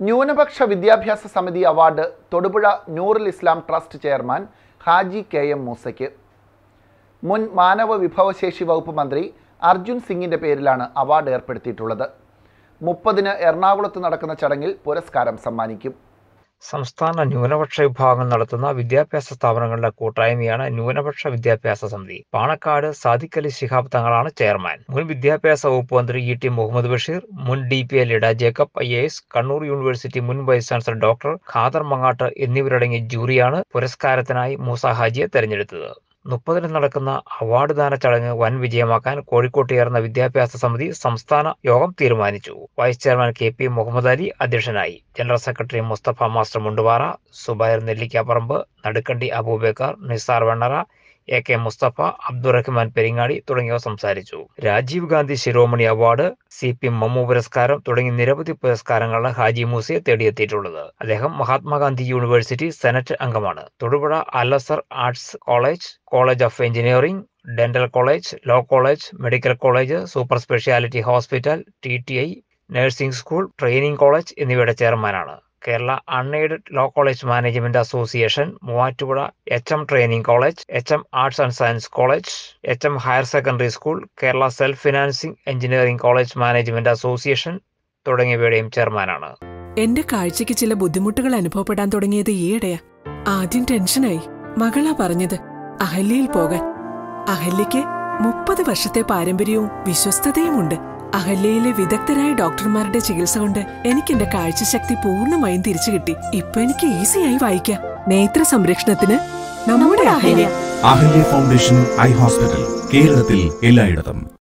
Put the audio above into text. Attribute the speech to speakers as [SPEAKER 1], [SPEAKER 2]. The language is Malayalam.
[SPEAKER 1] ന്യൂനപക്ഷ വിദ്യാഭ്യാസ സമിതി award Thodupuzha Noorul Islam trust chairman Haji K M മൂസയ്ക്ക് മുൻ മാനവ വിഭവശേഷി വകുപ്പ് മന്ത്രി അർജുൻ സിംഗിന്റെ പേരിലാണ് അവാർഡ് ഏർപ്പെടുത്തിയിട്ടുള്ളത് മുപ്പതിന് എറണാകുളത്ത് നടക്കുന്ന ചടങ്ങിൽ പുരസ്കാരം സമ്മാനിക്കും
[SPEAKER 2] സംസ്ഥാന ന്യൂനപക്ഷ വിഭാഗം നടത്തുന്ന വിദ്യാഭ്യാസ സ്ഥാപനങ്ങളുടെ കൂട്ടായ്മയാണ് ന്യൂനപക്ഷ വിദ്യാഭ്യാസ സമിതി പാണക്കാട് സാദിഖ് അലി ശിഹാബ് തങ്ങളാണ് ചെയർമാൻ മുൻ വിദ്യാഭ്യാസ വകുപ്പ് മന്ത്രി ഇ ടി മുഹമ്മദ് ബഷീർ മുൻ ഡി പി എൽ ഇട Jacob I A S Kannur university മുൻ vice chancellor doctor Khader Mangad എന്നിവരടങ്ങിയ ജൂറിയാണ് പുരസ്കാരത്തിനായി മൂസ ഹാജിയെ തെരഞ്ഞെടുത്തത് മുപ്പതിന് നടക്കുന്ന അവാർഡ് ദാന ചടങ്ങ് വൻ വിജയമാക്കാൻ കോഴിക്കോട്ട് ചേർന്ന വിദ്യാഭ്യാസ സമിതി സംസ്ഥാന യോഗം തീരുമാനിച്ചു vice chairman K P Muhammad Ali അധ്യക്ഷനായി general secretary Mustafa master Mundupara Subair Nellikkaparamba Nadukkandi Abubacker Nisar Vennara A K Mustafa Abdurahman Peringadi തുടങ്ങിയവർ സംസാരിച്ചു Rajiv Gandhi Shiromani award C P Mammu പുരസ്കാരം തുടങ്ങി നിരവധി പുരസ്കാരങ്ങളാണ് ഹാജി മൂസയെ തേടിയെത്തിയിട്ടുള്ളത് അദ്ദേഹം മഹാത്മാഗാന്ധി യൂണിവേഴ്സിറ്റി സെനറ്റ് അംഗമാണ് Thodupuzha Al-Azhar arts college college of engineering dental college law college medical college super speciality hospital T T I nursing school training college എന്നിവയുടെ ചെയർമാനാണ് Kerala unaided law college management association Muvattupuzha H M training college H M arts and science college H M higher secondary school Kerala self financing engineering college management association തുടങ്ങിയവയുടെയും ചെയർമാനാണ്
[SPEAKER 3] എന്റെ കാഴ്ചയ്ക്ക് ചില ബുദ്ധിമുട്ടുകൾ അനുഭവപ്പെടാൻ തുടങ്ങിയത് ഈയിടെയാ ആദ്യം ടെൻഷനായി മകളാ പറഞ്ഞത് അഹല്യയിൽ പോകാൻ അഹല്യയ്ക്ക് മുപ്പത് വർഷത്തെ പാരമ്പര്യവും വിശ്വസ്തതയുമുണ്ട് അഹല്യയിലെ വിദഗ്ധരായ ഡോക്ടർമാരുടെ ചികിത്സ കൊണ്ട് എനിക്ക് എന്റെ കാഴ്ചശക്തി പൂർണ്ണമായും തിരിച്ചു കിട്ടി ഇപ്പൊ എനിക്ക് ഈസിയായി വായിക്കാം നേത്ര സംരക്ഷണത്തിന് നമ്മുടെ Ahalya
[SPEAKER 4] Ahalya foundation eye hospital കേരളത്തിൽ എല്ലായിടത്തും